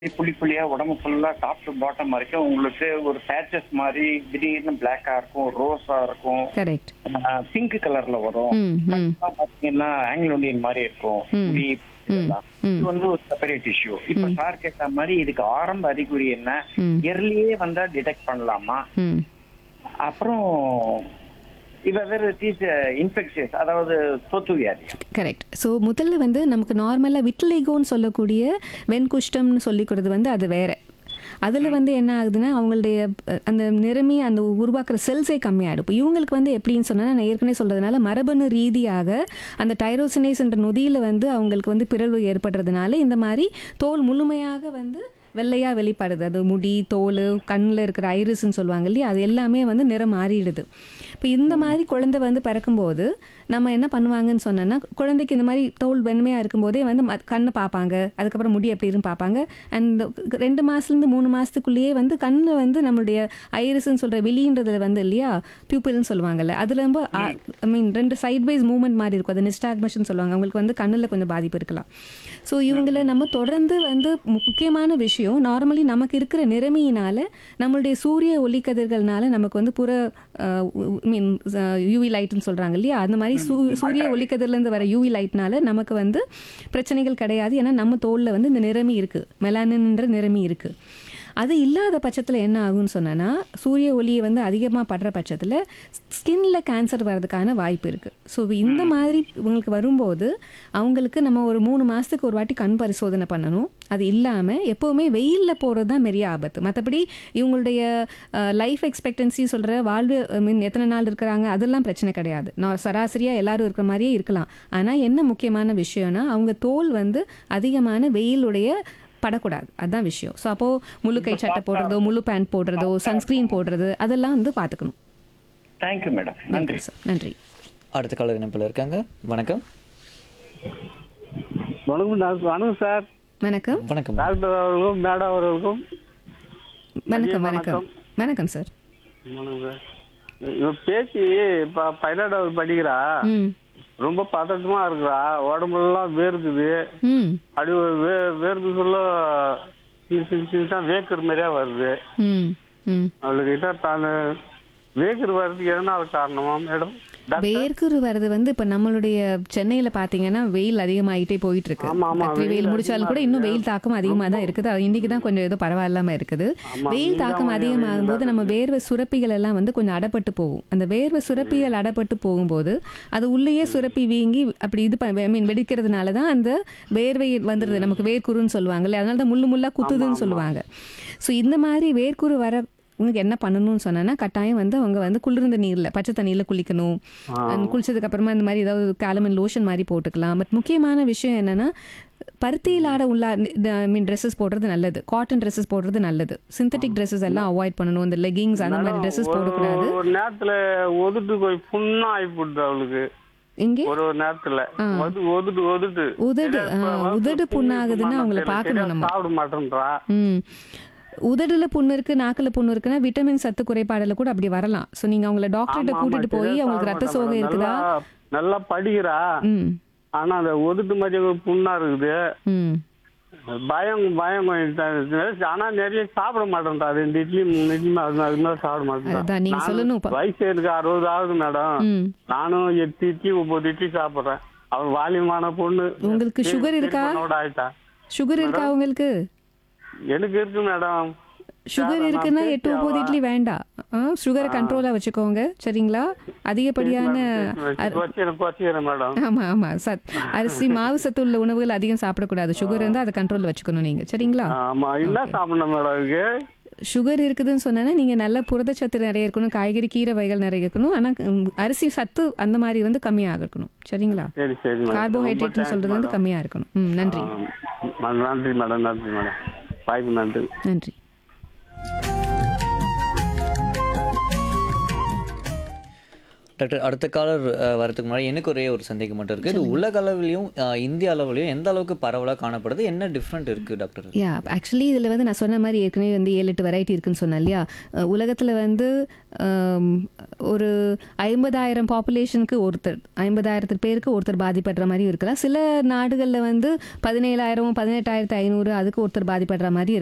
புள்ளி புள்ளியா உடம்பு ஃபுல்லா டாப் டு பாட்டம் வரைக்கும் உங்களுக்கு ஒரு பேச்சஸ் மாதிரி திடீர்னு பிளாக்கா இருக்கும் ரோஸா இருக்கும் கரெக்ட் பிங்க் கலர்ல வரும் ம் ம் அப்புறம் பாத்தீங்கன்னா ஆங்கிலோண்டியன் மாதிரி இருக்கும் ம். முடி இதெல்லாம். ம். இது வந்து ஒரு செப்பரேட் இஷ்யூ இப்ப சார் கேட்ட மாதிரி இதுக்கு ஆரம்ப அறிகுறி என்ன ம். எர்லியே வந்தா டிடெக்ட் பண்ணலாமா ம் அப்புறம் இவ வேற தீஸ் இன்ஃபெக்ஷியஸ் அதாவது சொத்து வியாதி கரெக்ட் ஸோ முதல்ல வந்து நமக்கு நார்மலாக விட்லிகோன்னு சொல்லக்கூடிய வெண்குஷ்டம்னு சொல்லிக்கிறது வந்து அது வேற அதில் வந்து என்ன ஆகுதுன்னா அவங்களுடைய அஹ், அந்த நிறமி அந்த உருவாக்குற செல்ஸே கம்மியாகிடும் இப்போ இவங்களுக்கு வந்து எப்படின்னு சொன்னால் நான் ஏற்கனவே சொல்கிறதுனால மரபணு ரீதியாக அந்த டைரோசினேஸ் என்ற நொதியில் வந்து அவங்களுக்கு வந்து பிறழ்வு ஏற்படுறதுனால இந்த மாதிரி தோல் முழுமையாக வந்து வெள்ளையாக வெளிப்படுது அது முடி தோல் கண்ணில் இருக்கிற ஐரிஸ்ன்னு சொல்லுவாங்க இல்லையா அது எல்லாமே வந்து நிறம் மாறிடுது இப்போ இந்த மாதிரி குழந்தை வந்து பிறக்கும்போது நம்ம என்ன பண்ணுவாங்கன்னு சொன்னோன்னா குழந்தைக்கு இந்த மாதிரி தோல் வெண்மையாக இருக்கும்போதே வந்து ம- கண்ணை பார்ப்பாங்க அதுக்கப்புறம் முடி எப்படி இருந்து பார்ப்பாங்க அண்ட் ரெண்டு மாதத்துலேருந்து மூணு மாதத்துக்குள்ளேயே வந்து கண்ணில் வந்து நம்மளுடைய ஐரிஸ்ன்னு சொல்கிற வெளின்றதுல வந்து இல்லையா பியூப்பிள்னு சொல்லுவாங்கல்ல அதில் ரொம்ப ஐ மீன் ரெண்டு சைட் வைஸ் மூவ்மெண்ட் மாதிரி இருக்கும் அது நிஸ்டாக்மேஷன் சொல்லுவாங்க அவங்களுக்கு வந்து கண்ணில் கொஞ்சம் பாதிப்பு இருக்கலாம் ஸோ இவங்களை நம்ம தொடர்ந்து வந்து மு- முக்கியமான விஷயம் நார்மலி நமக்கு இருக்கிற நிறமையினால நம்மளுடைய சூரிய ஒளிக்கதிர்கள்னால நமக்கு வந்து புற மீன் யூவி லைட்னு சொல்கிறாங்க இல்லையா அந்த மாதிரி சூ சூரிய ஒளிக்கதிர்லேருந்து வர யூவி லைட்னால நமக்கு வந்து பிரச்சனைகள் கிடையாது ஏன்னா நம்ம தோலில் வந்து இந்த நிறமி இருக்குது மெலானின்ற நிறமி இருக்குது அது இல்லாத பட்சத்தில் என்ன ஆகும்னு சொன்னேன்னா சூரிய ஒளியை வந்து அதிகமாக படுற பட்சத்தில் ஸ்கின்ல கேன்சர் வர்றதுக்கான வாய்ப்பு இருக்குது ஸோ இந்த மாதிரி இவங்களுக்கு வரும்போது அவங்களுக்கு நம்ம ஒரு மூணு மாதத்துக்கு ஒரு வாட்டி கண் பரிசோதனை பண்ணணும் அது இல்லாமல் எப்போவுமே வெயிலில் போகிறது தான் பெரிய ஆபத்து மற்றபடி இவங்களுடைய லைஃப் எக்ஸ்பெக்டன்சி சொல்கிற வாழ்வு மீன் எத்தனை நாள் இருக்கிறாங்க அதெல்லாம் பிரச்சனை கிடையாது நான் சராசரியாக எல்லாரும் இருக்கிற மாதிரியே இருக்கலாம் ஆனால் என்ன முக்கியமான விஷயம்னா அவங்க தோல் வந்து அதிகமான வெயிலுடைய படக்கூடாது அதுதான் விஷயம் ஸோ அப்போது முழு கை சட்டை போடுறதோ முழு பேண்ட் போடுறதோ சன்ஸ்க்ரீன் போடுறது அதெல்லாம் வந்து பார்த்துக்கணும் தேங்க்யூ மேடம் நன்றி நன்றி சார் நன்றி அடுத்த காலர் இணைப்பில் இருக்காங்க வணக்கம் வணக்கம் டாக்டர் வணக்கம் சார் வணக்கம் வணக்கம் டாக்டர் அவர்களுக்கும் மேடம் அவர்களுக்கும் வணக்கம் வணக்கம் வணக்கம் சார் வணக்கம் சார் இவன் பேச்சு இப்போ பைலட் படிக்கிறா ம் ரொம்ப பதட்டமா இருக்கிறா உடம்புலாம் வேர்க்குது ம் அப்படி ஒரு வே வேர்க்கு சொல்ல தான் வேர்க்கிற மாதிரியா வருது ம் ம் அவளுக்கிட்ட தான் வேர்க்கிற வர்றதுக்கு எதனால காரணமா மேடம் வேர்க்குரு வர்றது வந்து இப்போ நம்மளுடைய சென்னையில் பார்த்தீங்கன்னா வெயில் அதிகமாகிட்டே போயிட்டு இருக்கு ஆமா, ஆமா, கத்திரி வெயில் வெயில் முடிச்சாலும் கூட இன்னும் வெயில் தாக்கம் அதிகமாக தான் இருக்குது அது இன்னைக்கு தான் கொஞ்சம் ஏதோ பரவாயில்லாம இருக்குது வெயில் தாக்கம் அதிகமாகும் போது நம்ம வேர்வை சுரப்பிகள் எல்லாம் வந்து கொஞ்சம் அடப்பட்டு போகும் அந்த வேர்வை சுரப்பிகள் அடப்பட்டு போகும்போது அது உள்ளேயே சுரப்பி வீங்கி அப்படி இது ஐ மீன் வெடிக்கிறதுனால தான் அந்த வேர்வை வந்துடுது நமக்கு வேர்க்குருன்னு சொல்லுவாங்கல்ல அதனால தான் முள்ளு முள்ளா குத்துதுன்னு சொல்லுவாங்க ஸோ இந்த மாதிரி வேர்க்குரு வர உங்களுக்கு என்ன பண்ணணும்னு சொன்னேன்னா கட்டாயம் வந்து அவங்க வந்து குளிர்ந்த நீரில் பச்சை தண்ணியில் குளிக்கணும் And குளிச்சதுக்கு அப்புறமா இந்த மாதிரி ஏதாவது காலமின் லோஷன் மாதிரி போட்டுக்கலாம் பட் முக்கியமான விஷயம் என்னன்னா பருத்தியில் ஆட உள்ள ஐ மீன் ட்ரெஸ்ஸஸ் போடுறது நல்லது காட்டன் ட்ரெஸ்ஸஸ் போடுறது நல்லது சிந்தட்டிக் ட்ரெஸ்ஸஸ் எல்லாம் அவாய்ட் பண்ணணும் இந்த லெகிங்ஸ் அந்த மாதிரி ட்ரெஸ்ஸஸ் போடக்கூடாது ஒரு நேரத்துல ஒதுட்டு போய் புண்ணா ஆகி போடுது அவளுக்கு இங்கே ஒரு ஒரு நேரத்துல ஒது- ஒதுட்டு ஒதுட்டு உதடு ஆ, உதடு புண்ணாகுதுன்னா அவங்கள பார்க்கணும் நம்ம சாப்பிட மாட்டேன்றா ம் உதடுல புண்ணு இருக்கு நாக்குல புண்ணு இருக்குன்னா விட்டமின் சத்து குறைபாடுல கூட அப்படி வரலாம் ஸோ நீங்க அவங்கள டாக்டர்கிட்ட ஆமா, கூட்டிட்டு ஆமா, போய் சரியா அவங்களுக்கு ரத்த சாப்பிட சோகை மாட்டேன். இருக்குதா நல்லா- நல்லா படிக்கிறா ம் ஆனா அந்த ஒதுட்டு மாதிரி ஒரு புண்ணா இருக்குது ம் பயம் பயம் கொஞ்சம் தான். ஆனா நிறைய சாப்பிட மாட்டேன்றா ரெண்டு இட்லி மூணு இட்லி அது அது மாதிரி சாப்பிட மாட்டேன் அதான் நீங்க சொல்லணும் இப்ப. வயசு எனக்கு அறுபது ஆகுது மேடம் ம் நானும் எட்டு இட்லி ஒன்பது இட்லி சாப்பிடுறேன் அவள் வாலியமான பொண்ணு உங்களுக்கு sugar இருக்கா? பொண்ணோட ஆயிட்டா சுகர் இருக்கா உங்களுக்கு எனக்கு இருக்கு மேடம் சுகர் இருக்குன்னா எட்டு ஒன்பது இட்லி வேண்டாம் சுகரை கண்ட்ரோலா வச்சுக்கோங்க சரிங்களா அதிகப்படியான அ- வச்சுக்கிறேன் வச்சுக்கிறேன் மேடம் ஆமா ஆமா சத் அரிசி மாவு சத்து உள்ள உணவுகள் அதிகம் சாப்பிடக்கூடாது சுகர் இருந்தால் அதை கண்ட்ரோல் வச்சுக்கணும் நீங்க சரிங்களா ஆமா என்ன சாப்பிடணும் மேடம் இதுக்கு சுகர் இருக்குதுன்னு சொன்னா நீங்க நல்ல புரதச்சத்து நிறைய இருக்கணும் காய்கறி கீரை வகைகள் நிறைய இருக்கணும் ஆனா ம், அரிசி சத்து அந்த மாதிரி வந்து கம்மியாக இருக்கணும் சரிங்களா சரி சரி மேடம் கார்போஹைட்ரேட்னு சொல்றது வந்து கம்மியா இருக்கணும் ம் நன்றி ஆ, நன்றி மேடம் நன்றி மேடம் வாய்ப்பு நன்றி நன்றி டாக்டர் அடுத்த காலர் அஹ், வரதுக்கு முன்னாடி எனக்கு ஒரே ஒரு சந்தேகம் மட்டும் இருக்குது இது உலக அளவுலையும் அஹ், இந்திய அளவுலையும் எந்த அளவுக்கு பரவலாக காணப்படுது என்ன டிஃப்ரெண்ட் இருக்குது டாக்டர் யா ஆக்சுவலி இதில் வந்து நான் சொன்ன மாதிரி ஏற்கனவே வந்து ஏழு எட்டு வெரைட்டி இருக்குன்னு சொன்னேன் இல்லையா உலகத்தில் வந்து ஆம், ஒரு ஐம்பதாயிரம் பாப்புலேஷனுக்கு ஒருத்தர் ஐம்பதாயிரத்து பேருக்கு ஒருத்தர் பாதிப்படுற மாதிரி இருக்கலாம் சில நாடுகளில் வந்து பதினேழாயிரம் பதினெட்டாயிரத்து ஐநூறு அதுக்கு ஒருத்தர் பாதிப்படுற மாதிரி